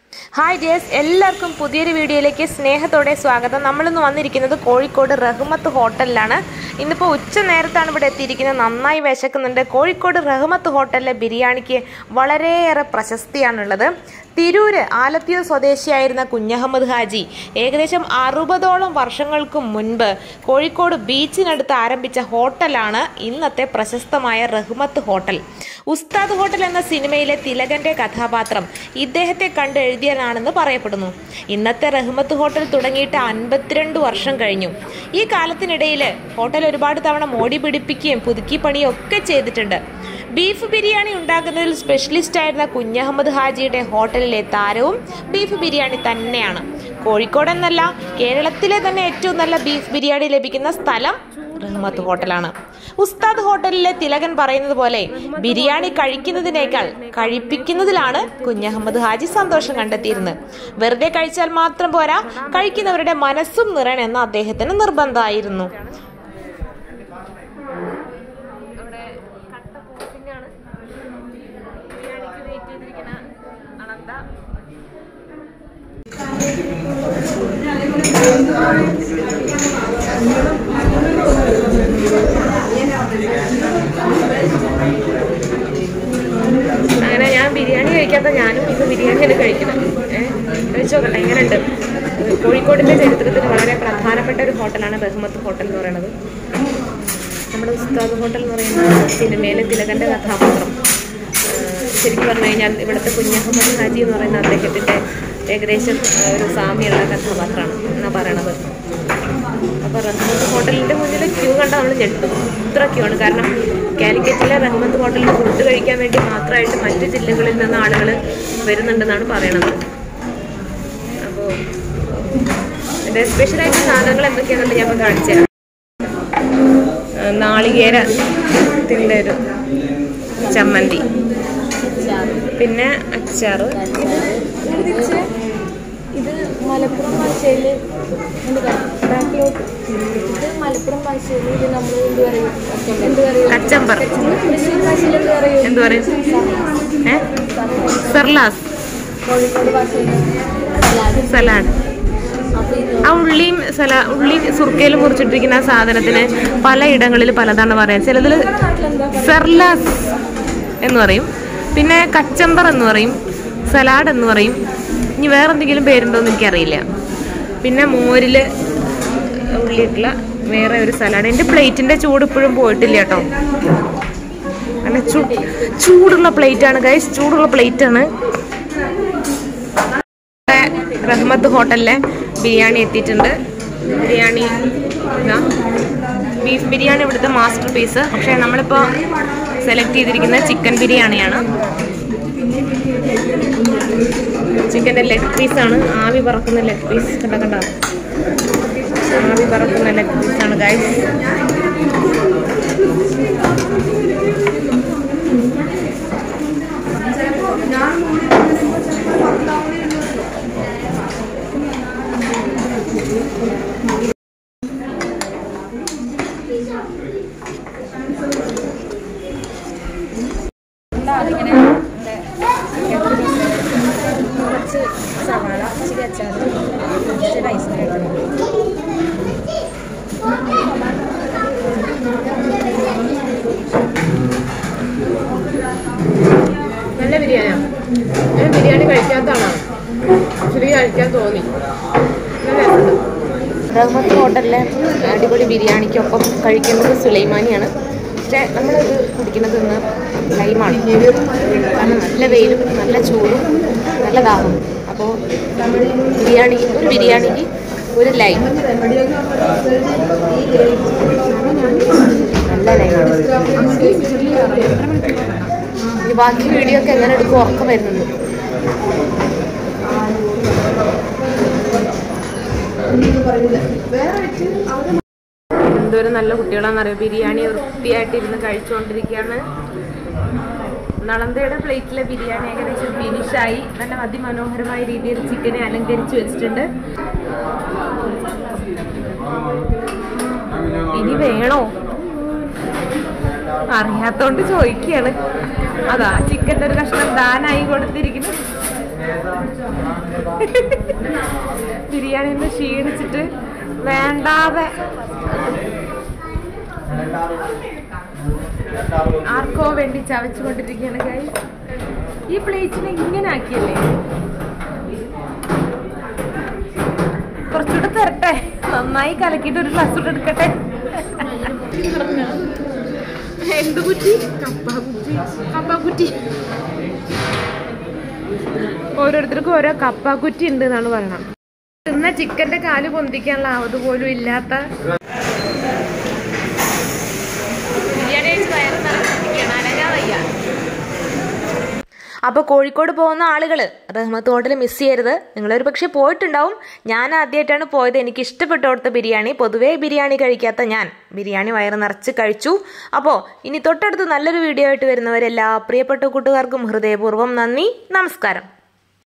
hi ജേസ് എല്ലാവർക്കും പുതിയൊരു വീഡിയോയിലേക്ക് സ്നേഹത്തോടെ സ്വാഗതം നമ്മളിന്ന് വന്നിരിക്കുന്നത് കോഴിക്കോട് റഹ്മത്ത് ഹോട്ടലിലാണ് ഇന്നിപ്പോൾ ഉച്ച നേരത്താണ് ഇവിടെ എത്തിയിരിക്കുന്നത് നന്നായി വിശക്കുന്നുണ്ട് കോഴിക്കോട് റഹ്മത്ത് ഹോട്ടലിലെ ബിരിയാണിക്ക് വളരെയേറെ പ്രശസ്തിയാണുള്ളത് തിരൂര് ആലത്തിയൂർ സ്വദേശിയായിരുന്ന കുഞ്ഞഹമ്മദ് ഹാജി ഏകദേശം അറുപതോളം വർഷങ്ങൾക്ക് മുൻപ് കോഴിക്കോട് ബീച്ചിനടുത്ത് ആരംഭിച്ച ഹോട്ടലാണ് ഇന്നത്തെ പ്രശസ്തമായ റഹ്മത്ത് ഹോട്ടൽ ഉസ്താദ് ഹോട്ടൽ എന്ന സിനിമയിലെ തിലകന്റെ കഥാപാത്രം ഇദ്ദേഹത്തെ കണ്ട് എഴുതിയതാണെന്ന് പറയപ്പെടുന്നു ഇന്നത്തെ റഹ്മത്ത് ഹോട്ടൽ തുടങ്ങിയിട്ട് അൻപത്തിരണ്ട് വർഷം കഴിഞ്ഞു ഈ കാലത്തിനിടയിൽ ഹോട്ടൽ ഒരുപാട് തവണ മോടി പിടിപ്പിക്കുകയും പുതുക്കി പണിയും ഒക്കെ ചെയ്തിട്ടുണ്ട് ബീഫ് ബിരിയാണി ഉണ്ടാക്കുന്നതിൽ സ്പെഷ്യലിസ്റ്റ് ആയിരുന്ന കുഞ്ഞഹമ്മദ് ഹാജിയുടെ ഹോട്ടലിലെ താരവും ബീഫ് ബിരിയാണി തന്നെയാണ് കോഴിക്കോട് എന്നല്ല കേരളത്തിലെ തന്നെ ഏറ്റവും നല്ല ബീഫ് ബിരിയാണി ലഭിക്കുന്ന സ്ഥലം റഹ്മത്ത് ഹോട്ടലാണ് ഉസ്താദ് ഹോട്ടലിലെ തിലകൻ പറയുന്നത് പോലെ ബിരിയാണി കഴിക്കുന്നതിനേക്കാൾ കഴിപ്പിക്കുന്നതിലാണ് കുഞ്ഞഹമ്മദ് ഹാജി സന്തോഷം കണ്ടെത്തിയിരുന്നത് വെറുതെ കഴിച്ചാൽ മാത്രം പോരാ കഴിക്കുന്നവരുടെ മനസ്സും നിറയണമെന്ന് അദ്ദേഹത്തിന് നിർബന്ധമായിരുന്നു അങ്ങനെ ഞാൻ ബിരിയാണി കഴിക്കാത്ത ഞാനും ഇന്ന് ബിരിയാണിയാണ് കഴിക്കുന്നത് ഏഹ് കഴിച്ചു നോക്കട്ടെ എങ്ങനെയുണ്ട് കോഴിക്കോടിന്റെ ചരിത്രത്തിൽ വളരെ പ്രധാനപ്പെട്ട ഒരു ഹോട്ടലാണ് ബഹുമത്ത് ഹോട്ടൽ എന്ന് പറയുന്നത് നമ്മുടെ ഉസ്താദ് ഹോട്ടൽ എന്ന് പറയുന്ന സിനിമയിലെ തിലകന്റെ കഥാപാത്രം ഏഹ് ശരിക്കും പറഞ്ഞു കഴിഞ്ഞാൽ ഇവിടുത്തെ കുഞ്ഞഹമ്മദ് ഹാജി എന്ന് പറയുന്ന അദ്ദേഹത്തിന്റെ ഏകദേശം ഏഹ് ഒരു സാമ്യമുള്ള കഥാപാത്രമാണ് എന്നാ പറയണത് അപ്പോൾ റഹ്മത്ത് ഹോട്ടലിന്റെ മുന്നിൽ ക്യൂ കണ്ട നമ്മൾ ഞെട്ടും ഇത്ര ക്യൂ ആണ് കാരണം കാലിക്കറ്റിലെ റഹ്മത്ത് ഹോട്ടലിൽ ഫുഡ് കഴിക്കാൻ വേണ്ടി മാത്രമായിട്ട് മറ്റു ജില്ലകളിൽ നിന്ന് ആളുകൾ വരുന്നുണ്ടെന്നാണ് പറയണത് അപ്പോൾ എൻ്റെ സ്പെഷ്യലായിട്ട് സാധനങ്ങൾ എന്തൊക്കെയാണെന്ന് ഞാൻ ഇപ്പോൾ കാണിച്ചു തരാം ആ, നാളികേരത്തിൻ്റെ ഒരു ചമ്മന്തി പിന്നെ അച്ചാറ് ഇത് മലപ്പുറം ഭാഷയിൽ ബാക്കിലോട്ട് ഇത് മലപ്പുറം ഭാഷയിൽ ഇത് നമ്മൾ എന്ത് പറയും എന്ത് പറയും കച്ചമ്പർ തൃശ്ശൂർ ഭാഷയിൽ എന്ത് പറയും എന്ത് പറയും ഏ സെർലാസ് കോഴിക്കോട് ഭാഷയിൽ സലാഡ് സലാഡ് അപ്പോൾ ഇത് ആ ഉള്ളിയും സല ഉള്ളി സുർക്കയിൽ മുറിച്ചിട്ടിരിക്കുന്ന ആ സാധനത്തിന് പലയിടങ്ങളിൽ പലതാണ് പറയാൻ ചിലതിൽ സെർലാസ് എന്ന് പറയും പിന്നെ കച്ചമ്പർ എന്ന് പറയും സലാഡ് എന്ന് പറയും ഇനി വേറെ എന്തെങ്കിലും പേരുണ്ടോ എന്ന് എനിക്കറിയില്ല പിന്നെ മോരിൽ ഉള്ളിയിട്ടുള്ള വേറെ ഒരു സലാഡ് എൻ്റെ പ്ലേറ്റിൻ്റെ ചൂട് ഇപ്പോഴും പോയിട്ടില്ല കേട്ടോ നല്ല ചൂ ചൂടുള്ള പ്ലേറ്റാണ് ഗൈസ് ചൂടുള്ള പ്ലേറ്റാണ് റഹ്മത്ത് ഹോട്ടലിലെ ബിരിയാണി എത്തിയിട്ടുണ്ട് ബിരിയാണി ഇതാ ബീഫ് ബിരിയാണി ഇവിടുത്തെ മാസ്റ്റർ പീസ് പക്ഷേ നമ്മളിപ്പോൾ സെലക്ട് ചെയ്തിരിക്കുന്നത് ചിക്കൻ ബിരിയാണിയാണ് ചിക്കൻ്റെ ലെഗ് പീസാണ് ആവി പറക്കുന്ന ലെഗ് പീസ് കണ്ട കണ്ട ആവി പറക്കുന്ന ലെഗ് പീസാണ് ഗൈസ് കുറച്ച് സവാള ഇച്ചിരി അച്ചാർ ഇച്ചിരി റൈസ് നല്ല ബിരിയാണിയാണ് ഞാൻ ബിരിയാണി കഴിക്കാത്തതാണ് ശരി കഴിക്കാൻ തോന്നി റഹ്മത്ത് ഹോട്ടലിലെ അടിപൊളി ബിരിയാണിക്കൊപ്പം കഴിക്കുന്നത് സുലൈമാനിയാണ് പക്ഷേ നമ്മളിത് കുടിക്കുന്നത് ഇന്ന് ലൈമാണ് കാരണം നല്ല വെയിലും നല്ല ചൂടും നല്ല ദാഹം അപ്പോൾ ബിരിയാണി ഒരു ബിരിയാണിക്ക് ഒരു ലൈം നല്ല ലൈമാണ് ഈ ബാക്കി വീഡിയോ ഒക്കെ എങ്ങനെ എടുക്കും ഉറക്കം വരുന്നുണ്ട് എന്തോരം നല്ല കുട്ടികളാണെന്നറിയോ ബിരിയാണി വൃത്തിയായിട്ട് ഇരുന്ന് കഴിച്ചുകൊണ്ടിരിക്കുകയാണ് നളന്തയുടെ പ്ലേറ്റിലെ ബിരിയാണി ഏകദേശം ഫിനിഷായി നല്ല അതിമനോഹരമായ രീതിയിൽ ചിക്കനെ അലങ്കരിച്ച് വെച്ചിട്ടുണ്ട് ഇനി വേണോ അറിയാത്തോണ്ട് ചോദിക്കുകയാണ് അതാ ചിക്കൻ്റെ ഒരു കഷ്ണം ദാനായി കൊടുത്തിരിക്കുന്നു ബിരിയാണി ഒന്ന് ക്ഷീണിച്ചിട്ട് വേണ്ടാതെ ആർക്കോ വേണ്ടി ചവച്ചുകൊണ്ടിരിക്കുകയാണ് കൈ ഈ പ്ലേറ്റിനെ ഇങ്ങനെ ആക്കിയല്ലേ കുറച്ചുകൂടെ തരട്ടെ നന്നായി കലക്കിയിട്ട് ഒരു ഗ്ലാസ് കൂടെ എടുക്കട്ടെ എന്ത് കുറ്റി കപ്പാക്കുറ്റി കപ്പാക്കുറ്റി ഓരോരുത്തർക്കും ഓരോ കപ്പാക്കുറ്റി ഉണ്ട് എന്നാണ് പറയണത് തിന്ന ചിക്കന്റെ കാല് പൊന്തിക്കാനുള്ള ആവത് പോലും ഇല്ലാത്ത ബിരിയാണി കഴിച്ച് വയറ് നിറഞ്ഞിരിക്കുകയാണ് അനങ്ങാൻ വയ്യ അപ്പോൾ കോഴിക്കോട് പോകുന്ന ആളുകൾ റഹ്മത്ത് ഹോട്ടൽ മിസ് ചെയ്യരുത് നിങ്ങളൊരു പക്ഷേ പോയിട്ടുണ്ടാവും ഞാൻ ആദ്യമായിട്ടാണ് പോയത് എനിക്ക് ഇഷ്ടപ്പെട്ട അവിടുത്തെ ബിരിയാണി പൊതുവേ ബിരിയാണി കഴിക്കാത്ത ഞാൻ ബിരിയാണി വയറ് നിറച്ച് കഴിച്ചു അപ്പോൾ ഇനി തൊട്ടടുത്ത് നല്ലൊരു വീഡിയോ ആയിട്ട് വരുന്നവരെല്ലാ പ്രിയപ്പെട്ട കൂട്ടുകാർക്കും ഹൃദയപൂർവ്വം നന്ദി നമസ്കാരം